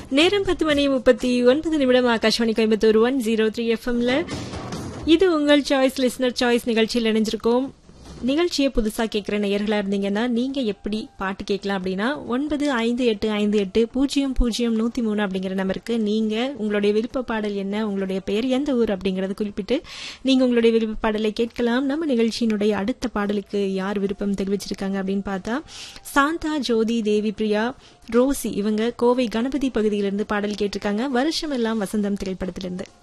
நேரம் பத்து மணி முப்பத்தி ஒன்பது நிமிடம் Akashvani Coimbatore one zero three எஃப்எம்ல இது உங்கள் சாய்ஸ் லிஸ்னர் சாய்ஸ் நிகழ்ச்சியில் இணைஞ்சிருக்கோம் நிகழ்ச்சியை புதுசா கேட்கிற நேயர்களா இருந்தீங்கன்னா நீங்க எப்படி பாட்டு கேட்கலாம் அப்படின்னா ஒன்பது ஐந்து எட்டு ஐந்து எட்டு பூஜ்ஜியம் பூஜ்ஜியம் நூத்தி மூணு அப்படிங்கிற நம்பருக்கு நீங்க உங்களுடைய விருப்ப பாடல் என்ன உங்களுடைய பெயர் எந்த ஊர் அப்படிங்கறத குறிப்பிட்டு நீங்க உங்களுடைய விருப்ப பாடலை கேட்கலாம் நம்ம நிகழ்ச்சியினுடைய அடுத்த பாடலுக்கு யார் விருப்பம் தெரிவிச்சிருக்காங்க அப்படின்னு பார்த்தா சாந்தா ஜோதி தேவி பிரியா ரோசி இவங்க கோவை கணபதி பகுதியிலிருந்து பாடல் கேட்டிருக்காங்க வருஷமெல்லாம் வசந்தம் திரைப்படத்திலிருந்து